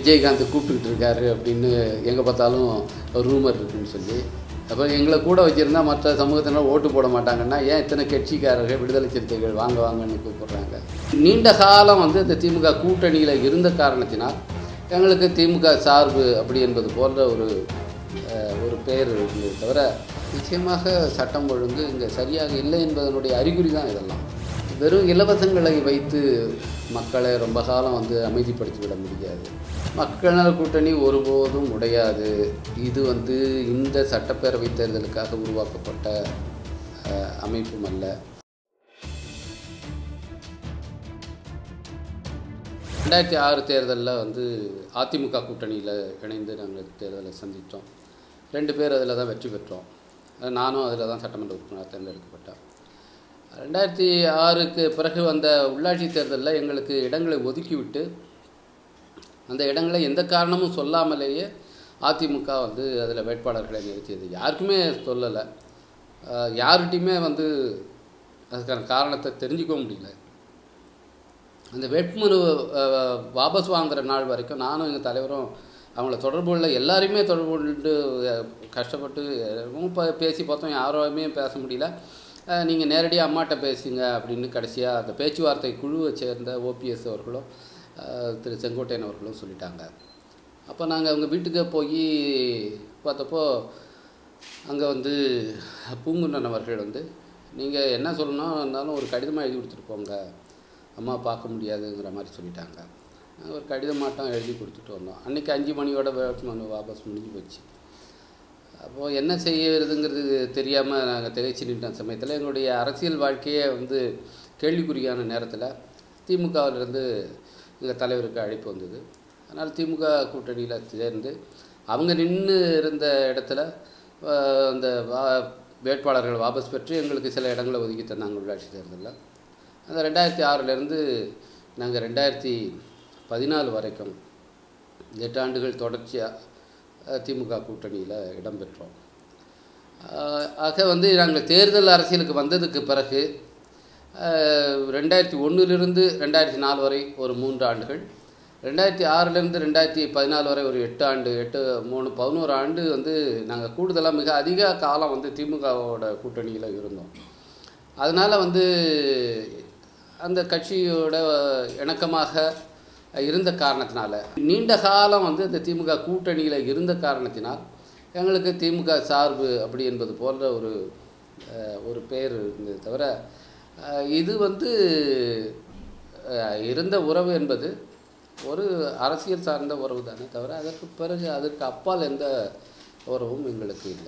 விஜயகாந்த் கூப்பிட்டுக்கிட்டு இருக்காரு அப்படின்னு எங்கே பார்த்தாலும் ரூமர் இருக்குன்னு சொல்லி அப்போ எங்களை கூட வச்சுருந்தா மற்ற சமூகத்தினர் ஓட்டு போட மாட்டாங்கன்னா ஏன் இத்தனை கட்சிக்காரர்கள் விடுதலை சிறுத்தைகள் வாங்க வாங்கன்னு கூப்பிடுறாங்க நீண்ட காலம் வந்து இந்த திமுக கூட்டணியில் இருந்த காரணத்தினால் எங்களுக்கு திமுக சார்பு அப்படி என்பது போன்ற ஒரு அஹ், ஒரு பெயர் இருந்தது தவிர நிச்சயமாக சட்டம் ஒழுங்கு இங்கே சரியாக இல்லை என்பதனுடைய அறிகுறி தான் இதெல்லாம் வெறும் இலவசங்களை வைத்து மக்களை ரொம்ப காலம் வந்து அமைதிப்படுத்தி விட முடியாது மக்கள் நல கூட்டணி ஒருபோதும் உடையாது இது வந்து இந்த சட்டப்பேரவை தேர்தலுக்காக உருவாக்கப்பட்ட அஹ், அமைப்பும் அல்ல ரெண்டாயிரத்தி ஆறு தேர்தலில் வந்து அதிமுக கூட்டணியில் இணைந்து நாங்கள் தேர்தலை சந்தித்தோம் ரெண்டு பேர் அதில் தான் வெற்றி பெற்றோம் அஹ் நானும் அதில் தான் சட்டமன்ற உறுப்பினராக தேர்ந்தெடுக்கப்பட்டேன் ரெண்டாயிரத்தி ஆறுக்கு பிறகு வந்த உள்ளாட்சி தேர்தலில் எங்களுக்கு இடங்களை ஒதுக்கிவிட்டு அந்த இடங்களை எந்த காரணமும் சொல்லாமலேயே அதிமுக வந்து அதில் வேட்பாளர்களை நிறுத்தியது யாருக்குமே சொல்லலை அஹ் யார்கிட்டையுமே வந்து அதுக்கான காரணத்தை தெரிஞ்சுக்க முடியல அந்த வேட்புமனு அஹ், வாபஸ் வாங்குற நாள் வரைக்கும் நானும் எங்கள் தலைவரும் அவங்கள தொடர்பு உள்ள எல்லாரையுமே தொடர்பு கொண்டு அஹ், கஷ்டப்பட்டு ரொம்ப ப- பேசி பார்த்தோம் யாருமே பேச முடியல நீங்கள் நேரடியாக அம்மாட்ட பேசுங்க அப்படின்னு கடைசியாக அந்த பேச்சுவார்த்தை குழுவை சேர்ந்த ஓபிஎஸ் அவர்களும் அஹ், திரு செங்கோட்டையன் அவர்களும் சொல்லிட்டாங்க அப்போ நாங்கள் அவங்க வீட்டுக்கு போய் பார்த்தப்போ அங்கே வந்து பூங்குன்றன் அவர்கள் வந்து நீங்கள் என்ன சொல்லணும் இருந்தாலும் ஒரு கடிதமாக எழுதி கொடுத்துட்டு போங்க அம்மா பார்க்க முடியாதுங்கிற மாதிரி சொல்லிட்டாங்க நாங்கள் ஒரு கடிதம் மாட்டம் எழுதி கொடுத்துட்டு வந்தோம் அன்றைக்கி அஞ்சு மணியோட வேட்புமனு வாபஸ் முடிஞ்சு போச்சு அப்போது என்ன செய்யறதுங்கிறது தெரியாமல் நாங்கள் திகைச்சு நின்ற சமயத்தில் எங்களுடைய அரசியல் வாழ்க்கையே வந்து கேள்விக்குறியான நேரத்தில் திமுகவிலிருந்து எங்கள் தலைவருக்கு அழைப்பு வந்தது அதனால் திமுக கூட்டணியில் சேர்ந்து அவங்க நின்று இருந்த இடத்துல அஹ், அந்த வா வேட்பாளர்கள் வாபஸ் பெற்று எங்களுக்கு சில இடங்களை ஒதுக்கி தந்தாங்க உள்ளாட்சி தேர்தலில் அந்த ரெண்டாயிரத்தி ஆறிலேருந்து நாங்கள் ரெண்டாயிரத்தி பதினாலு வரைக்கும் எட்டு ஆண்டுகள் தொடர்ச்சியாக திமுக கூட்டணியில் இடம்பெற்றோம் ஆஹ் ஆக வந்து நாங்கள் தேர்தல் அரசியலுக்கு வந்ததுக்கு பிறகு ஆஹ் ரெண்டாயிரத்தி ஒன்றிலிருந்து ரெண்டாயிரத்தி நாலு வரை ஒரு மூன்று ஆண்டுகள் ரெண்டாயிரத்தி ஆறிலிருந்து ரெண்டாயிரத்தி பதினாலு வரை ஒரு எட்டு ஆண்டு எட்டு மூணு பதினோரு ஆண்டு வந்து நாங்கள் கூடுதலாக மிக அதிக காலம் வந்து திமுகவோட கூட்டணியில் இருந்தோம் அதனால் வந்து அந்த கட்சியோட இணக்கமாக இருந்த காரணத்தினால நீண்ட காலம் வந்து இந்த திமுக கூட்டணியில் இருந்த காரணத்தினால் எங்களுக்கு திமுக சார்பு அப்படி என்பது போன்ற ஒரு அஹ், ஒரு பெயர் இருந்தது தவிர அஹ், இது வந்து அஹ், இருந்த உறவு என்பது ஒரு அரசியல் சார்ந்த உறவு தானே தவிர அதற்கு பிறகு அதற்கு அப்பால் எந்த உறவும் எங்களுக்கு இல்லை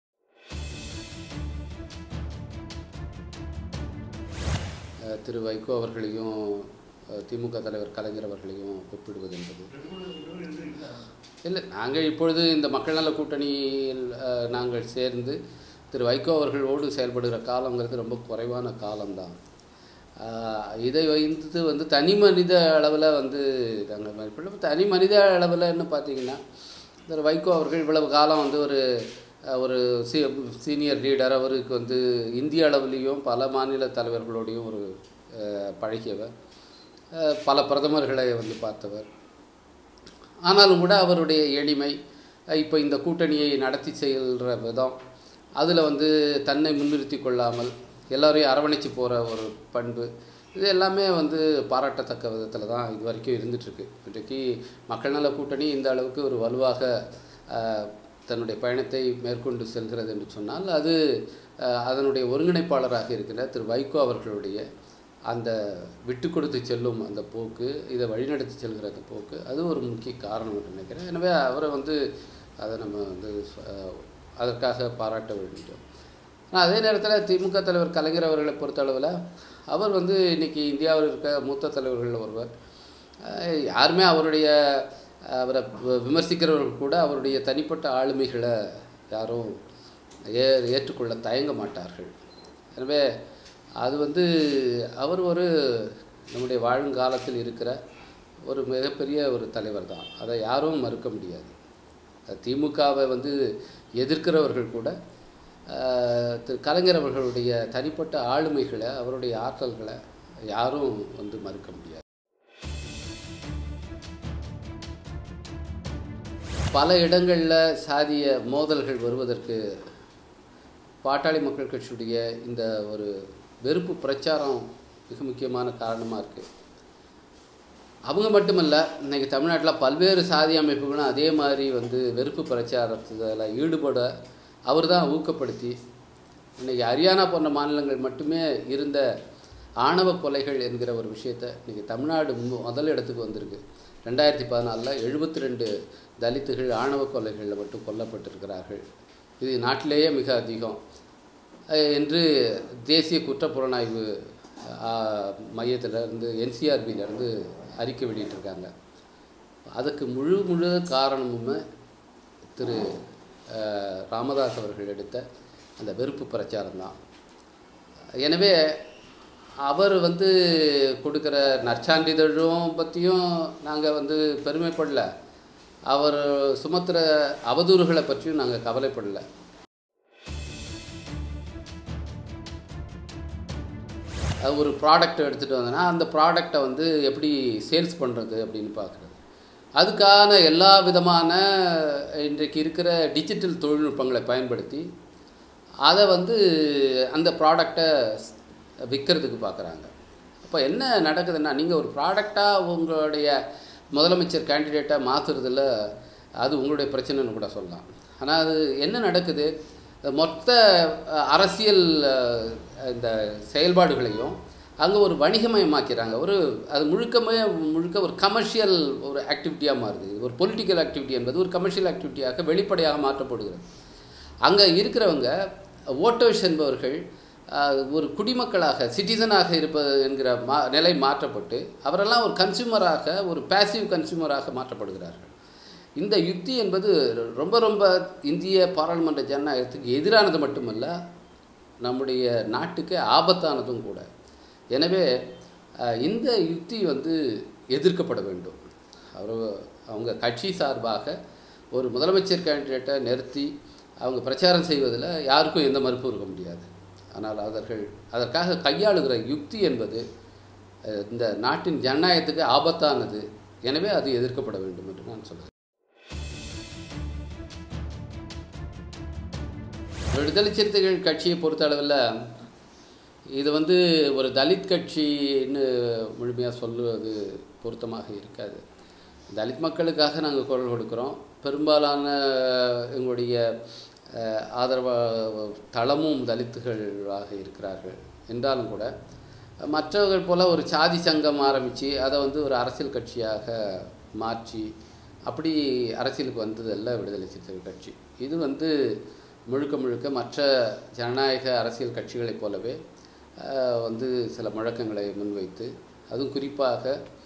அஹ், திரு வைகோ அவர்களையும் அஹ், திமுக தலைவர் கலைஞர் அவர்களையும் ஒப்பிடுவது என்பது இல்லை நாங்கள் இப்பொழுது இந்த மக்கள் நல கூட்டணியில் அஹ், நாங்கள் சேர்ந்து திரு வைகோ அவர்களோடு செயல்படுகிற காலங்கிறது ரொம்ப குறைவான காலம்தான் ஆஹ், இதை வைத்து வந்து தனி மனித அளவில் வந்து நாங்கள் மதிப்பிடல தனி மனித அளவில்னு பார்த்தீங்கன்னா திரு வைகோ அவர்கள் இவ்வளவு காலம் வந்து ஒரு அஹ், ஒரு சி சீனியர் லீடர் அவருக்கு வந்து இந்திய அளவிலையும் பல மாநில தலைவர்களோடையும் ஒரு அஹ், பழகியவர் அஹ், பல பிரதமர்களை வந்து பார்த்தவர் ஆனாலும் கூட அவருடைய எளிமை இப்போ இந்த கூட்டணியை நடத்தி செல்கிற விதம் அதில் வந்து தன்னை முன்னிறுத்தி கொள்ளாமல் எல்லாரையும் அரவணைச்சு போகிற ஒரு பண்பு இது எல்லாமே வந்து பாராட்டத்தக்க விதத்தில் தான் இது வரைக்கும் இருந்துகிட்ருக்கு இன்றைக்கு மக்கள் நல கூட்டணி இந்த அளவுக்கு ஒரு வலுவாக ஆஹ், தன்னுடைய பயணத்தை மேற்கொண்டு செல்கிறது என்று சொன்னால் அது ஆஹ், அதனுடைய ஒருங்கிணைப்பாளராக இருக்கிற திரு வைகோ அவர்களுடைய அந்த விட்டு கொடுத்து செல்லும் அந்த போக்கு இதை வழிநடத்தி செல்கிற அந்த போக்கு அது ஒரு முக்கிய காரணம் என்று நினைக்கிறேன் எனவே அவரை வந்து அதை நம்ம வந்து அஹ், அதற்காக பாராட்ட வேண்டும் ஆனால் அதே நேரத்தில் திமுக தலைவர் கலைஞர் அவர்களை பொறுத்தளவில் அவர் வந்து இன்னைக்கு இந்தியாவில் இருக்க மூத்த தலைவர்களில் ஒருவர் அஹ், யாருமே அவருடைய அவரை வி- விமர்சிக்கிறவர்கள் கூட அவருடைய தனிப்பட்ட ஆளுமைகளை யாரும் ஏ ஏற்றுக்கொள்ள தயங்க மாட்டார்கள் எனவே அது வந்து அவர் ஒரு நம்முடைய வாழுங்காலத்தில் இருக்கிற ஒரு மிகப்பெரிய ஒரு தலைவர் தான் அதை யாரும் மறுக்க முடியாது திமுகவை வந்து எதிர்க்கிறவர்கள் கூட ஆஹ், திரு கலைஞர் அவர்களுடைய தனிப்பட்ட ஆளுமைகளை அவருடைய ஆற்றல்களை யாரும் வந்து மறுக்க முடியாது பல இடங்களில் சாதிய மோதல்கள் வருவதற்கு பாட்டாளி மக்கள் கட்சியுடைய இந்த ஒரு வெறுப்பு பிரச்சாரம் மிக முக்கியமான காரணமாக இருக்குது அவங்க மட்டுமல்ல இன்றைக்கி தமிழ்நாட்டில் பல்வேறு சாதி அமைப்புகளும் அதே மாதிரி வந்து வெறுப்பு பிரச்சாரத்தில் ஈடுபட அவர் தான் ஊக்கப்படுத்தி இன்றைக்கி ஹரியானா போன்ற மாநிலங்கள் மட்டுமே இருந்த ஆணவ கொலைகள் என்கிற ஒரு விஷயத்தை இன்றைக்கி தமிழ்நாடு மு- முதல் இடத்துக்கு வந்திருக்கு ரெண்டாயிரத்தி பதினாலில் எழுபத்தி ரெண்டு தலித்துகள் ஆணவ கொலைகளில் மட்டும் கொல்லப்பட்டிருக்கிறார்கள் இது நாட்டிலேயே மிக அதிகம் அஹ் என்று தேசிய குற்றப்புலனாய்வு மையத்திலேருந்து என்சிஆர்பியிலேருந்து அறிக்கை வெளியிட்டிருக்காங்க அதுக்கு முழு முழு காரணமுமே திரு அஹ், ராமதாஸ் அவர்கள் எடுத்த அந்த வெறுப்பு பிரச்சாரம் தான் எனவே அவர் வந்து கொடுக்குற நற்சான்றிதழும் பற்றியும் நாங்கள் வந்து பெருமைப்படல அவர் சுமத்துற அவதூறுகளை பற்றியும் நாங்கள் கவலைப்படல அது ஒரு ப்ராடக்ட் எடுத்துகிட்டு வந்தோன்னா அந்த ப்ராடக்டை வந்து எப்படி சேல்ஸ் பண்ணுறது அப்படின்னு பார்க்குறது அதுக்கான எல்லா விதமான இன்றைக்கு இருக்கிற டிஜிட்டல் தொழில்நுட்பங்களை பயன்படுத்தி அதை வந்து அந்த ப்ராடக்டை விற்கிறதுக்கு பார்க்குறாங்க அப்போ என்ன நடக்குதுன்னா நீங்கள் ஒரு ப்ராடக்டாக உங்களுடைய முதலமைச்சர் கேண்டிடேட்டாக மாற்றுறதுல அது உங்களுடைய பிரச்சனைன்னு கூட சொல்லலாம் ஆனால் அது என்ன நடக்குது மொத்த அஹ், அரசியல் அஹ், இந்த செயல்பாடுகளையும் அங்கே ஒரு வணிகமயமாக்கிறாங்க ஒரு அது முழுக்கமே முழுக்க ஒரு கமர்ஷியல் ஒரு ஆக்டிவிட்டியாக மாறுது ஒரு பொலிட்டிக்கல் ஆக்டிவிட்டி என்பது ஒரு கமர்ஷியல் ஆக்டிவிட்டியாக வெளிப்படையாக மாற்றப்படுகிறது அங்கே இருக்கிறவங்க ஓட்டர்ஸ் என்பவர்கள் ஆஹ், ஒரு குடிமக்களாக சிட்டிசனாக இருப்பது என்கிற மா நிலை மாற்றப்பட்டு அவரெல்லாம் ஒரு கன்சியூமராக ஒரு பேசிவ் கன்சியூமராக மாற்றப்படுகிறார்கள் இந்த யுக்தி என்பது ரொம்ப ரொம்ப இந்திய பாராளுமன்ற ஜனநாயகத்துக்கு எதிரானது மட்டுமல்ல நம்முடைய நாட்டுக்கு ஆபத்தானதும் கூட எனவே அஹ், இந்த யுக்தி வந்து எதிர்க்கப்பட வேண்டும் அவர் அவங்க கட்சி சார்பாக ஒரு முதலமைச்சர் கேண்டிடேட்டை நிறுத்தி அவங்க பிரச்சாரம் செய்வதில் யாருக்கும் எந்த மறுப்பும் இருக்க முடியாது ஆனால் அவர்கள் அதற்காக கையாளுகிற யுக்தி என்பது அஹ், இந்த நாட்டின் ஜனநாயகத்துக்கு ஆபத்தானது எனவே அது எதிர்க்கப்பட வேண்டும் என்று நான் சொல்கிறேன் விடுதலை சிறுத்தைகள் கட்சியை பொறுத்தளவில் இது வந்து ஒரு தலித் கட்சின்னு முழுமையாக சொல்லுவது பொருத்தமாக இருக்காது தலித் மக்களுக்காக நாங்கள் குரல் கொடுக்குறோம் பெரும்பாலான எங்களுடைய அஹ், ஆதரவ தளமும் தலித்துகளாக இருக்கிறார்கள் என்றாலும் கூட மற்றவர்கள் போல் ஒரு சாதி சங்கம் ஆரம்பித்து அதை வந்து ஒரு அரசியல் கட்சியாக மாற்றி அப்படி அரசியலுக்கு வந்ததல்ல விடுதலை சிறுத்தைகள் கட்சி இது வந்து முழுக்க முழுக்க மற்ற ஜனநாயக அரசியல் கட்சிகளைப் போலவே அஹ், வந்து சில முழக்கங்களை முன்வைத்து அதுவும் குறிப்பாக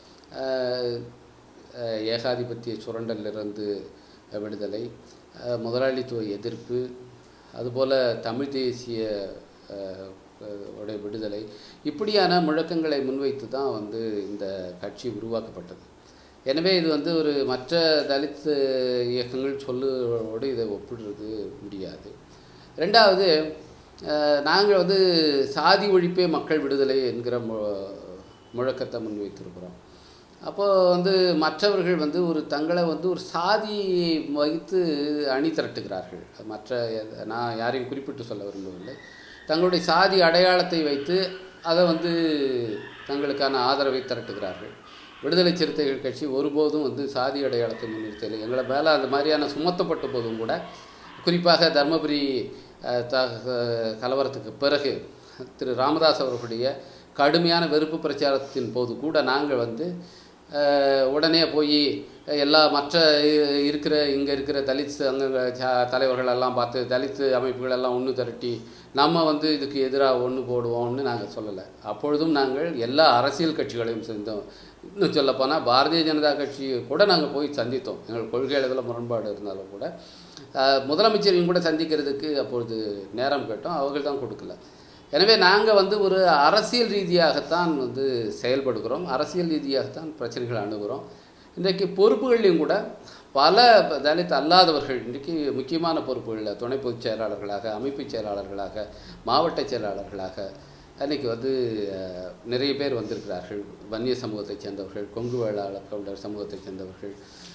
அஹ், அஹ், ஏகாதிபத்திய சுரண்டலிலிருந்து விடுதலை அஹ், முதலாளித்துவ எதிர்ப்பு அதுபோல் தமிழ் தேசிய அஹ், அஹ், உடைய விடுதலை இப்படியான முழக்கங்களை முன்வைத்து தான் வந்து இந்த கட்சி உருவாக்கப்பட்டது எனவே இது வந்து ஒரு மற்ற தலித் இயக்கங்கள் சொல்லுவோடு இதை ஒப்பிடுறது முடியாது ரெண்டாவது நாங்கள் வந்து சாதி ஒழிப்பே மக்கள் விடுதலை என்கிற மு முழக்கத்தை முன்வைத்திருக்கிறோம் அப்போது வந்து மற்றவர்கள் வந்து ஒரு தங்களை வந்து ஒரு சாதி வைத்து அணி திரட்டுகிறார்கள் மற்ற எத- நான் யாரையும் குறிப்பிட்டு சொல்ல விரும்பவில்லை தங்களுடைய சாதி அடையாளத்தை வைத்து அதை வந்து தங்களுக்கான ஆதரவை திரட்டுகிறார்கள் விடுதலை சிறுத்தைகள் கட்சி ஒருபோதும் வந்து சாதி அடையாளத்தை முன்னிறுத்தலை எங்களை மேலே அந்த மாதிரியான சுமத்தப்பட்ட போதும் கூட குறிப்பாக தருமபுரி அஹ், த கலவரத்துக்கு பிறகு திரு ராமதாஸ் அவர்களுடைய கடுமையான வெறுப்பு பிரச்சாரத்தின் போது கூட நாங்கள் வந்து அஹ், உடனே போய் எல்லா மற்ற இ- இருக்கிற இங்கே இருக்கிற தலித் அங்க தலைவர்கள் எல்லாம் பார்த்து தலித் அமைப்புகள் எல்லாம் ஒன்று திரட்டி நம்ம வந்து இதுக்கு எதிராக ஒன்று போடுவோம்னு நாங்கள் சொல்லலை அப்பொழுதும் நாங்கள் எல்லா அரசியல் கட்சிகளையும் சேர்ந்தோம் இன்னும் சொல்லப்போனால் பாரதிய ஜனதா கட்சி கூட நாங்கள் போய் சந்தித்தோம் எங்கள் கொள்கை அளவில் முரண்பாடு இருந்தாலும் கூட அஹ், முதலமைச்சரையும் கூட சந்திக்கிறதுக்கு அப்பொழுது நேரம் கேட்டோம் அவர்கள் தான் கொடுக்கல எனவே நாங்கள் வந்து ஒரு அரசியல் ரீதியாகத்தான் வந்து செயல்படுகிறோம் அரசியல் ரீதியாகத்தான் பிரச்சனைகளை அணுகிறோம் இன்றைக்கு பொறுப்புகள்லையும் கூட பல தலித் அல்லாதவர்கள் இன்றைக்கு முக்கியமான பொறுப்புகளில் துணை பொதுச் செயலாளர்களாக அமைப்புச் செயலாளர்களாக மாவட்ட செயலாளர்களாக அன்றைக்கி வந்து அஹ், நிறைய பேர் வந்திருக்கிறார்கள் வன்னிய சமூகத்தைச் சேர்ந்தவர்கள் கொங்கு வேளாளர் கவுண்டர் சமூகத்தைச் சேர்ந்தவர்கள்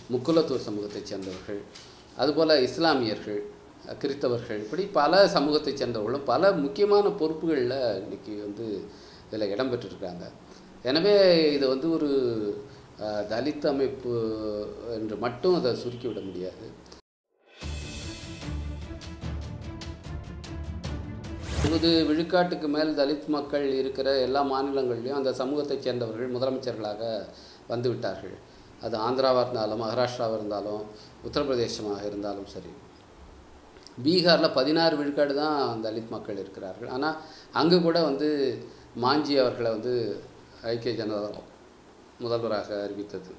முக்குலத்தூர் சமூகத்தைச் சேர்ந்தவர்கள் அதுபோல் இஸ்லாமியர்கள் கிறிஸ்தவர்கள் இப்படி பல சமூகத்தைச் சேர்ந்தவர்களும் பல முக்கியமான பொறுப்புகளில் இன்னைக்கு வந்து இதில் இடம்பெற்றிருக்காங்க எனவே இது வந்து ஒரு அஹ், தலித் அமைப்பு என்று மட்டும் அதை சுருக்கிவிட முடியாது இருபது விழுக்காட்டுக்கு மேல் தலித் மக்கள் இருக்கிற எல்லா மாநிலங்கள்லையும் அந்த சமூகத்தைச் சேர்ந்தவர்கள் முதலமைச்சர்களாக வந்து விட்டார்கள் அது ஆந்திராவாக இருந்தாலும் மகாராஷ்டிராவாக இருந்தாலும் உத்தரப்பிரதேசமாக இருந்தாலும் சரி பீகாரில் பதினாறு விழுக்காடு தான் தலித் மக்கள் இருக்கிறார்கள் ஆனால் அங்கே கூட வந்து மாஞ்சி அவர்களை வந்து ஐக்கிய ஜனதா முதல்வராக அறிவித்தது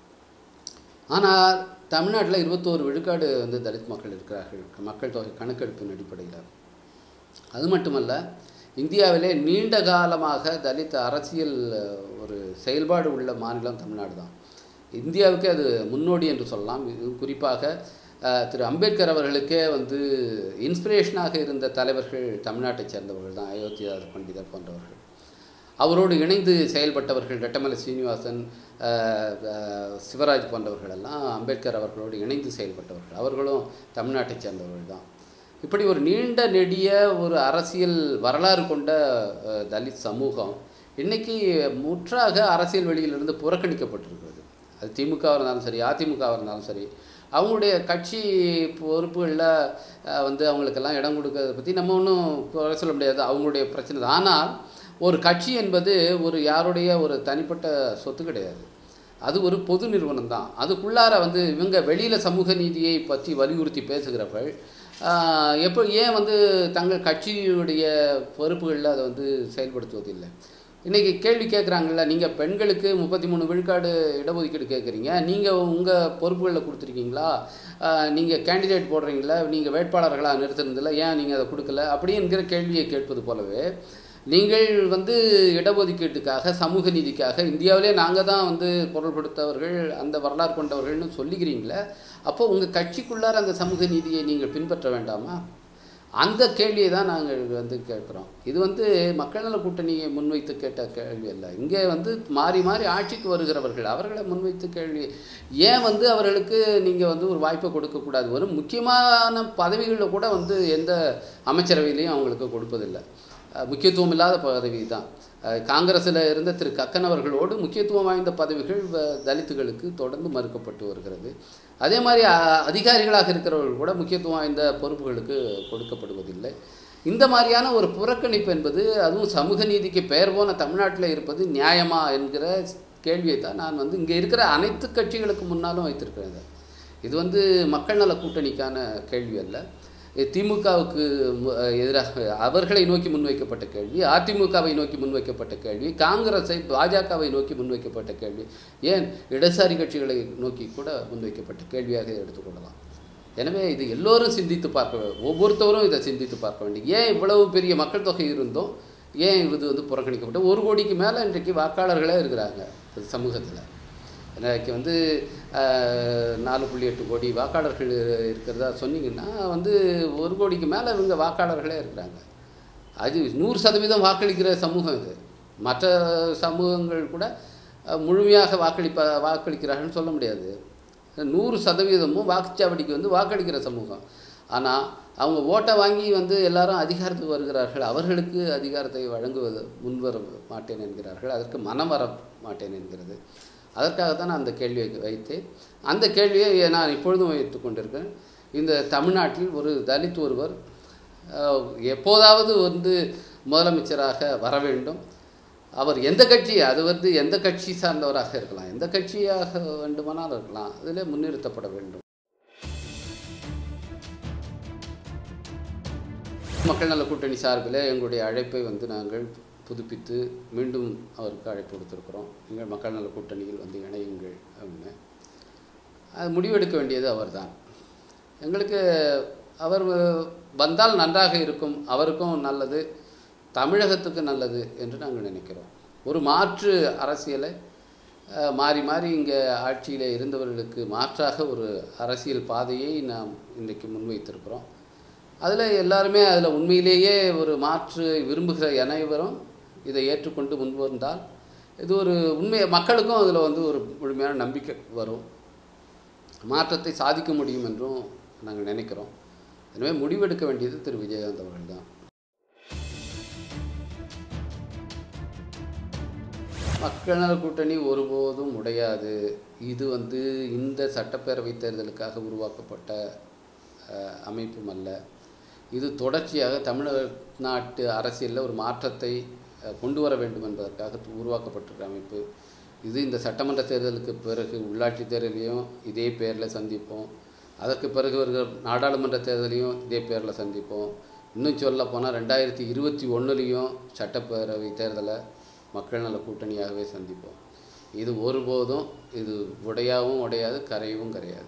ஆனால் தமிழ்நாட்டில் இருபத்தோரு விழுக்காடு வந்து தலித் மக்கள் இருக்கிறார்கள் மக்கள் தொகை கணக்கெடுப்பின் அடிப்படையில் அது மட்டுமல்ல இந்தியாவிலே நீண்ட காலமாக தலித் அரசியல் ஒரு செயல்பாடு உள்ள மாநிலம் தமிழ்நாடு தான் இந்தியாவுக்கே அது முன்னோடி என்று சொல்லலாம் இது குறிப்பாக அஹ், திரு அம்பேத்கர் அவர்களுக்கே வந்து இன்ஸ்பிரேஷனாக இருந்த தலைவர்கள் தமிழ்நாட்டைச் சேர்ந்தவர்கள் தான் அயோத்திதாஸ் பண்டிதர் போன்றவர்கள் அவரோடு இணைந்து செயல்பட்டவர்கள் ரெட்டமலை சீனிவாசன் அஹ், அஹ், சிவராஜ் போன்றவர்கள் எல்லாம் அம்பேத்கர் அவர்களோடு இணைந்து செயல்பட்டவர்கள் அவர்களும் தமிழ்நாட்டைச் சேர்ந்தவர்கள் தான் இப்படி ஒரு நீண்ட நெடிய ஒரு அரசியல் வரலாறு கொண்ட அஹ், தலித் சமூகம் இன்னைக்கு முற்றாக அரசியல் வெளியிலிருந்து புறக்கணிக்கப்பட்டிருக்கிறது அது திமுகவாக இருந்தாலும் சரி அதிமுகவாக இருந்தாலும் சரி அவங்களுடைய கட்சி பொறுப்புகளில் அஹ், வந்து அவங்களுக்கெல்லாம் இடம் கொடுக்கறத பற்றி நம்ம ஒன்றும் குறை சொல்ல முடியாது அவங்களுடைய பிரச்சனை தான் ஆனால் ஒரு கட்சி என்பது ஒரு யாருடைய ஒரு தனிப்பட்ட சொத்து கிடையாது அது ஒரு பொது நிறுவனம் தான் அதுக்குள்ளார வந்து இவங்க வெளியில் சமூக நீதியை பற்றி வலியுறுத்தி பேசுகிறவர்கள் ஆஹ், எப்போ ஏன் வந்து தங்கள் கட்சியுடைய பொறுப்புகளில் அதை வந்து செயல்படுத்துவதில்லை இன்றைக்கி கேள்வி கேட்குறாங்கல்ல நீங்கள் பெண்களுக்கு முப்பத்தி மூணு விழுக்காடு இடஒதுக்கீடு கேட்குறீங்க நீங்கள் உங்கள் பொறுப்புகளில் கொடுத்துருக்கீங்களா நீங்கள் கேண்டிடேட் போடுறீங்களா நீங்கள் வேட்பாளர்களாக நிறுத்துறதில்ல ஏன் நீங்கள் அதை கொடுக்கல அப்படிங்கிற கேள்வியை கேட்பது போலவே நீங்கள் வந்து இடஒதுக்கீட்டுக்காக சமூக நீதிக்காக இந்தியாவிலே நாங்கள் தான் வந்து குரல் கொடுத்தவர்கள் அந்த வரலாறு கொண்டவர்கள்னு சொல்லிக்கிறீங்களே அப்போ உங்கள் கட்சிக்குள்ளார அந்த சமூக நீதியை நீங்கள் பின்பற்ற வேண்டாமா அந்த கேள்வியை தான் நாங்கள் வந்து கேட்குறோம் இது வந்து மக்கள் நல கூட்டணியை முன்வைத்து கேட்ட கேள்வி அல்ல இங்கே வந்து மாறி மாறி ஆட்சிக்கு வருகிறவர்கள் அவர்களை முன்வைத்து கேள்வி ஏன் வந்து அவர்களுக்கு நீங்கள் வந்து ஒரு வாய்ப்பை கொடுக்கக்கூடாது ஒரு முக்கியமான பதவிகளில் கூட வந்து எந்த அமைச்சரவையிலையும் அவங்களுக்கு கொடுப்பதில்லை அஹ் முக்கியத்துவம் இல்லாத பதவி தான் காங்கிரஸில் இருந்த திரு கக்கன் அவர்களோடு முக்கியத்துவம் வாய்ந்த பதவிகள் வ- தலித்துகளுக்கு தொடர்ந்து மறுக்கப்பட்டு வருகிறது அதே மாதிரி அ- அதிகாரிகளாக இருக்கிறவர்கள் கூட முக்கியத்துவம் வாய்ந்த பொறுப்புகளுக்கு கொடுக்கப்படுவதில்லை இந்த மாதிரியான ஒரு புறக்கணிப்பு என்பது அதுவும் சமூக நீதிக்கு பெயர் போன தமிழ்நாட்டில் இருப்பது நியாயமா என்கிற கேள்வியை தான் நான் வந்து இங்கே இருக்கிற அனைத்து கட்சிகளுக்கு முன்னாலும் வைத்திருக்கிறேன் இதை. இது வந்து மக்கள் நல கூட்டணிக்கான கேள்வி அல்ல இது திமுகவுக்கு மு- எதிராக அவர்களை நோக்கி முன்வைக்கப்பட்ட கேள்வி அதிமுகவை நோக்கி முன்வைக்கப்பட்ட கேள்வி காங்கிரஸை பாஜகவை நோக்கி முன்வைக்கப்பட்ட கேள்வி ஏன் இடதுசாரி கட்சிகளை நோக்கி கூட முன்வைக்கப்பட்ட கேள்வியாக இதை எடுத்துக்கொள்ளலாம் எனவே இது எல்லோரும் சிந்தித்து பார்க்க வே- ஒவ்வொருத்தவரும் இதை சிந்தித்து பார்க்க வேண்டும் ஏன் இவ்வளவு பெரிய மக்கள் தொகை இருந்தும் ஏன் இது வந்து புறக்கணிக்கப்பட்டு ஒரு கோடிக்கு மேலே இன்றைக்கு வாக்காளர்களே இருக்கிறாங்க சமூகத்தில் இன்றைக்கு வந்து ஆஹ், நாலு புள்ளி எட்டு கோடி வாக்காளர்கள் இருக்கிறதா சொன்னீங்கன்னா வந்து ஒரு கோடிக்கு மேலே இவங்க வாக்காளர்களே இருக்கிறாங்க அது நூறு சதவீதம் வாக்களிக்கிற சமூகம் இது மற்ற சமூகங்கள் கூட அஹ், முழுமையாக வாக்களிப்ப வாக்களிக்கிறார்கள்னு சொல்ல முடியாது நூறு சதவீதமும் வாக்குச்சாவடிக்கு வந்து வாக்களிக்கிற சமூகம் ஆனால் அவங்க ஓட்டை வாங்கி வந்து எல்லாரும் அதிகாரத்துக்கு வருகிறார்கள் அவர்களுக்கு அதிகாரத்தை வழங்குவது முன்வர மாட்டேன் என்கிறார்கள் அதற்கு மனம் வர மாட்டேன் என்கிறது அதற்காக தான் நான் அந்த கேள்வியை வைத்தேன் அந்த கேள்வியை நான் இப்பொழுதும் வைத்து கொண்டிருக்கேன் இந்த தமிழ்நாட்டில் ஒரு தலித் ஒருவர் அஹ், எப்போதாவது வந்து முதலமைச்சராக வர வேண்டும் அவர் எந்த கட்சி அது வந்து எந்த கட்சி சார்ந்தவராக இருக்கலாம் எந்த கட்சியாக வேண்டுமானாலும் இருக்கலாம் அதில் முன்னிறுத்தப்பட வேண்டும் மக்கள் நல கூட்டணி சார்பில் எங்களுடைய அழைப்பை வந்து நாங்கள் புதுப்பித்து மீண்டும் அவருக்கு அழைப்பு கொடுத்துருக்குறோம் எங்கள் மக்கள் நல கூட்டணியில் வந்து இணையுங்கள் அப்படின்னு அது முடிவெடுக்க வேண்டியது அவர்தான் எங்களுக்கு அவர் வந்தால் நன்றாக இருக்கும் அவருக்கும் நல்லது தமிழகத்துக்கு நல்லது என்று நாங்கள் நினைக்கிறோம் ஒரு மாற்று அரசியலை அஹ், மாறி மாறி இங்கே ஆட்சியில் இருந்தவர்களுக்கு மாற்றாக ஒரு அரசியல் பாதையை நாம் இன்றைக்கு முன்வைத்திருக்கிறோம் அதில் எல்லாருமே அதில் உண்மையிலேயே ஒரு மாற்று விரும்புகிற அனைவரும் இதை ஏற்றுக்கொண்டு முன் வந்தால் இது ஒரு உண்மை மக்களுக்கும் அதில் வந்து ஒரு முழுமையான நம்பிக்கை வரும் மாற்றத்தை சாதிக்க முடியும் என்றும் நாங்கள் நினைக்கிறோம் எனவே முடிவெடுக்க வேண்டியது திரு விஜயகாந்த் அவர்கள் தான் மக்கள் நல கூட்டணி ஒருபோதும் உடையாது இது வந்து இந்த சட்டப்பேரவை தேர்தலுக்காக உருவாக்கப்பட்ட அஹ், அமைப்பும் அல்ல இது தொடர்ச்சியாக தமிழ்நாட்டு அரசியலில் ஒரு மாற்றத்தை அஹ், கொண்டு வர வேண்டும் என்பதற்காக உருவாக்கப்பட்டிருக்க அமைப்பு இது இந்த சட்டமன்ற தேர்தலுக்கு பிறகு உள்ளாட்சி தேர்தலையும் இதே பேரில் சந்திப்போம் அதற்கு பிறகு வருகிற நாடாளுமன்ற தேர்தலையும் இதே பேரில் சந்திப்போம் இன்னும் சொல்ல போனால் ரெண்டாயிரத்தி இருபத்தி ஒன்றுலேயும் சட்டப்பேரவை தேர்தலை மக்கள் நல கூட்டணியாகவே சந்திப்போம் இது ஒருபோதும் இது உடையாவும் உடையாது கரையவும் கரையாது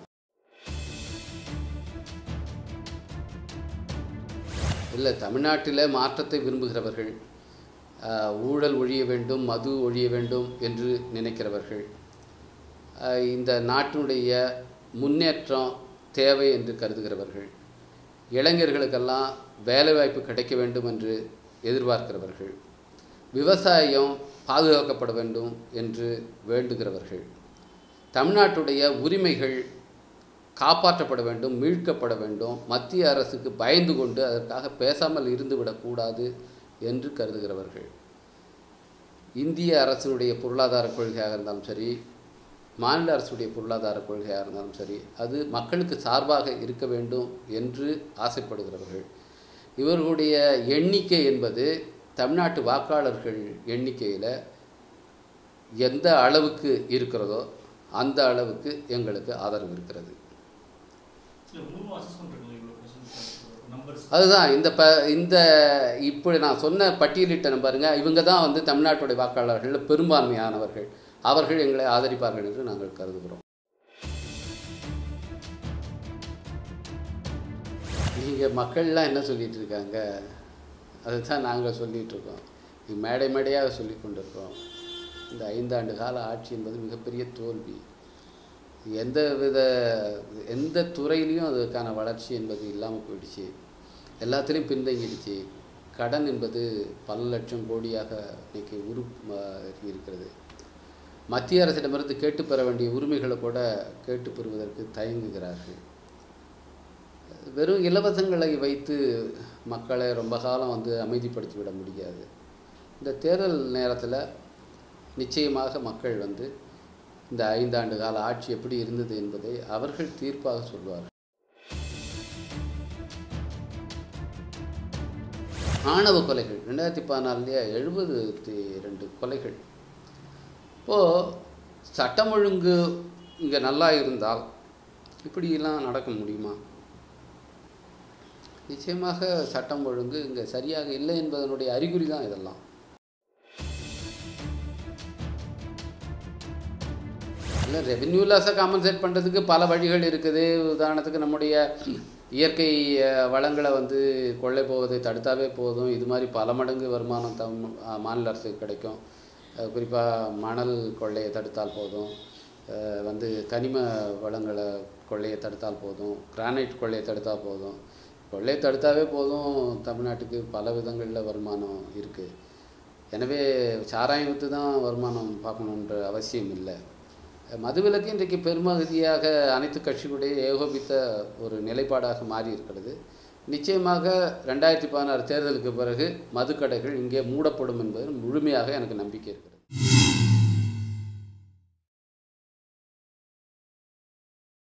இல்லை தமிழ்நாட்டில் மாற்றத்தை விரும்புகிறவர்கள் ஆஹ், ஊழல் ஒழிய வேண்டும் மது ஒழிய வேண்டும் என்று நினைக்கிறவர்கள் ஆஹ், இந்த நாட்டினுடைய முன்னேற்றம் தேவை என்று கருதுகிறவர்கள் இளைஞர்களுக்கெல்லாம் வேலைவாய்ப்பு கிடைக்க வேண்டும் என்று எதிர்பார்க்கிறவர்கள் விவசாயம் பாதுகாக்கப்பட வேண்டும் என்று வேண்டுகிறவர்கள் தமிழ்நாட்டுடைய உரிமைகள் காப்பாற்றப்பட வேண்டும் மீட்கப்பட வேண்டும் மத்திய அரசுக்கு பயந்து கொண்டு அதற்காக பேசாமல் இருந்துவிடக்கூடாது என்று கருதுகிறவர்கள் இந்திய அரசினுடைய பொருளாதார கொள்கையாக இருந்தாலும் சரி மாநில அரசுடைய பொருளாதார கொள்கையாக இருந்தாலும் சரி அது மக்களுக்கு சார்பாக இருக்க வேண்டும் என்று ஆசைப்படுகிறவர்கள் இவர்களுடைய எண்ணிக்கை என்பது தமிழ்நாட்டு வாக்காளர்கள் எண்ணிக்கையில் எந்த அளவுக்கு இருக்கிறதோ அந்த அளவுக்கு எங்களுக்கு ஆதரவு இருக்கிறது இல்ல மூணு அசஸ்மெண்ட் இருக்குல்ல இவ்வளோ கொஸ்டின் நம்பர்ஸ் அதுதான் இந்த ப இந்த இப்படி நான் சொன்ன பட்டியலிட்ட பாருங்க இவங்க தான் வந்து தமிழ்நாட்டுடைய வாக்காளர்கள் பெரும்பான்மையானவர்கள் அவர்கள் எங்களை ஆதரிப்பார்கள் என்று நாங்கள் கருதுகிறோம் நீங்கள் மக்கள்லாம் என்ன சொல்லிட்டு இருக்காங்க அதுதான் நாங்கள் சொல்லிட்டு இருக்கோம் இது மேடை மேடையாக சொல்லி கொண்டிருக்கிறோம் இந்த ஐந்தாண்டு கால ஆட்சி என்பது மிகப்பெரிய தோல்வி எந்த வித எந்த துறையிலையும் அதுக்கான வளர்ச்சி என்பது இல்லாமல் போயிடுச்சு எல்லாத்துலேயும் பின்தங்கிடுச்சு கடன் என்பது பல லட்சம் கோடியாக இன்னைக்கு உரு ம- இருக்கிறது மத்திய அரசிடமிருந்து கேட்டு பெற வேண்டிய உரிமைகளை கூட கேட்டு பெறுவதற்கு தயங்குகிறார்கள் வெறும் இலவசங்களை வைத்து மக்களை ரொம்ப காலம் வந்து அமைதிப்படுத்தி விட முடியாது இந்த தேர்தல் நேரத்தில் நிச்சயமாக மக்கள் வந்து இந்த ஐந்தாண்டு கால ஆட்சி எப்படி இருந்தது என்பதை அவர்கள் தீர்ப்பாக சொல்வார்கள் ஆணவ கொலைகள் ரெண்டாயிரத்தி பதினாலுலேயே எழுபத்தி ரெண்டு கொலைகள் இப்போது சட்டம் ஒழுங்கு இங்கே நல்லா இருந்தால் இப்படியெல்லாம் நடக்க முடியுமா நிச்சயமாக சட்டம் ஒழுங்கு இங்கே சரியாக இல்லை என்பதனுடைய அறிகுறி தான் இதெல்லாம் இல்லை ரெவென்யூ லாஸை காம்பன்சேட் பண்ணுறதுக்கு பல வழிகள் இருக்குது உதாரணத்துக்கு நம்முடைய இயற்கை அஹ், வளங்களை வந்து கொள்ளை போவதை தடுத்தாவே போதும் இது மாதிரி பல மடங்கு வருமானம் தம் அஹ், மாநில அரசுக்கு கிடைக்கும் குறிப்பாக மணல் கொள்ளையை தடுத்தால் போதும் அஹ், வந்து கனிம வளங்களை கொள்ளையை தடுத்தால் போதும் கிரானைட் கொள்ளையை தடுத்தால் போதும் கொள்ளையை தடுத்தாவே போதும் தமிழ்நாட்டுக்கு பல விதங்களில் வருமானம் இருக்குது எனவே சாராயம் விற்று தான் வருமானம் பார்க்கணுன்ற அவசியம் இல்லை மதுவிலக்கு இன்றைக்கு பெருமதியாக அனைத்து கட்சிகளுடைய ஏகோபித்த ஒரு நிலைப்பாடாக மாறி இருக்கிறது நிச்சயமாக ரெண்டாயிரத்தி பதினாறு தேர்தலுக்கு பிறகு மதுக்கடைகள் இங்கே மூடப்படும் என்பதில் முழுமையாக எனக்கு நம்பிக்கை இருக்கிறது